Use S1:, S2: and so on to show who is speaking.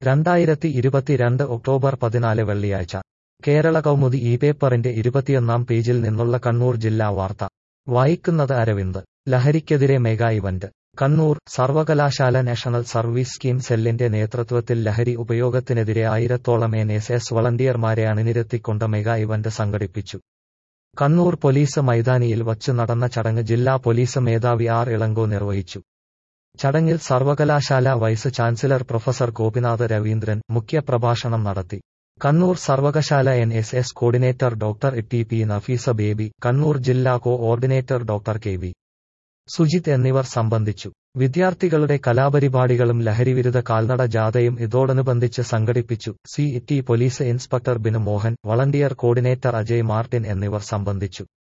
S1: രണ്ടായിരത്തി ഇരുപത്തിരണ്ട് ഒക്ടോബർ പതിനാല് വെള്ളിയാഴ്ച കേരള കൗമുദി ഈ പേപ്പറിന്റെ ഇരുപത്തിയൊന്നാം പേജിൽ നിന്നുള്ള കണ്ണൂർ ജില്ലാ വാർത്ത വായിക്കുന്നത് അരവിന്ദ് ലഹരിക്കെതിരെ മെഗാ ഇവന്റ് കണ്ണൂർ സർവകലാശാല നാഷണൽ സർവീസ് സ്കീം സെല്ലിന്റെ നേതൃത്വത്തിൽ ലഹരി ഉപയോഗത്തിനെതിരെ ആയിരത്തോളം എൻ എസ് എസ് വളണ്ടിയർമാരെ അണിനിരത്തിക്കൊണ്ട് മെഗാ ഇവന്റ് സംഘടിപ്പിച്ചു കണ്ണൂർ പോലീസ് മൈതാനിയിൽ വച്ചു നടന്ന ചടങ്ങ് ജില്ലാ പോലീസ് മേധാവി ആർ ഇളങ്കോ നിർവഹിച്ചു ചടങ്ങിൽ സർവകലാശാല vice chancellor professor Gopinath Raveendran മുഖ്യപ്രഭാഷണം നടത്തി കണ്ണൂർ സർവകലാശാല N S S coordinator doctor T P Nafeesa Baby Kannur ജില്ലാ coordinator doctor K V Sujith എന്നിവർ സംബന്ധിച്ചു വിദ്യാർത്ഥികളുടെ കലാപരിപാടികളും ലഹരിവിരുദ്ധ കാൽനട ജാഥയും ഇതോടനുബന്ധിച്ച് സംഘടിപ്പിച്ചു C T police inspector Binu Mohan volunteer coordinator Ajay Martin എന്നിവർ സംബന്ധിച്ചു